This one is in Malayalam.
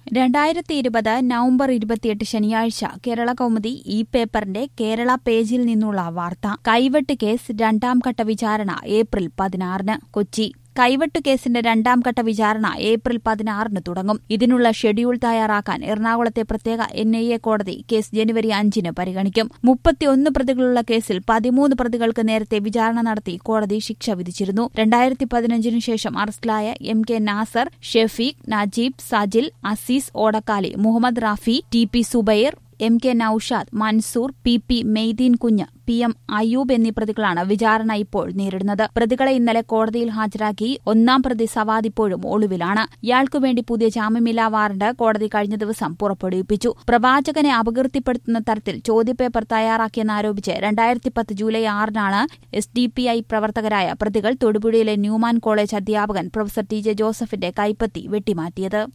രണ്ടായിരത്തി ഇരുപത് നവംബർ ഇരുപത്തിയെട്ട് ശനിയാഴ്ച കേരള കൗമുദി ഈ പേപ്പറിന്റെ കേരള പേജിൽ നിന്നുള്ള വാർത്ത കൈവെട്ട് കേസ് രണ്ടാം ഘട്ട വിചാരണ ഏപ്രിൽ പതിനാറിന് കൊച്ചി കൈവെട്ട് കേസിന്റെ രണ്ടാം ഘട്ട വിചാരണ ഏപ്രിൽ പതിനാറിന് തുടങ്ങും ഇതിനുള്ള ഷെഡ്യൂൾ തയ്യാറാക്കാൻ എറണാകുളത്തെ പ്രത്യേക എൻ ഐ എ കോടതി കേസ് ജനുവരി അഞ്ചിന് പരിഗണിക്കും മുപ്പത്തിയൊന്ന് പ്രതികളുള്ള കേസിൽ പതിമൂന്ന് പ്രതികൾക്ക് നേരത്തെ വിചാരണ നടത്തി കോടതി ശിക്ഷ വിധിച്ചിരുന്നു രണ്ടായിരത്തി പതിനഞ്ചിനു ശേഷം അറസ്റ്റിലായ M K Nasar Shafeeq Najeeb Sajil Aziz Odakkali Muhammad Rafi T P Zubair M K Naushad Mansoor P P Meethin Kunju P M Ayyub എന്നീ പ്രതികളാണ് വിചാരണ ഇപ്പോൾ നേരിടുന്നത് പ്രതികളെ ഇന്നലെ കോടതിയിൽ ഹാജരാക്കി ഒന്നാം പ്രതി സവാദ് ഇപ്പോഴും ഒളിവിലാണ് ഇയാൾക്കുവേണ്ടി പുതിയ ജാമ്യമില്ലാ വാറണ്ട് കോടതി കഴിഞ്ഞ ദിവസം പുറപ്പെടുവിപ്പിച്ചു പ്രവാചകനെ അപകീർത്തിപ്പെടുത്തുന്ന തരത്തിൽ ചോദ്യപേപ്പർ തയ്യാറാക്കിയെന്നാരോപിച്ച് രണ്ടായിരത്തി പത്ത് ജൂലൈ ആറിനാണ് എസ് ഡി പി ഐ പ്രവർത്തകരായ പ്രതികൾ തൊടുപുഴയിലെ ന്യൂമാൻ കോളേജ് അധ്യാപകൻ പ്രൊഫസർ ടി ജെ ജോസഫിന്റെ കൈപ്പത്തി വെട്ടിമാറ്റിയത്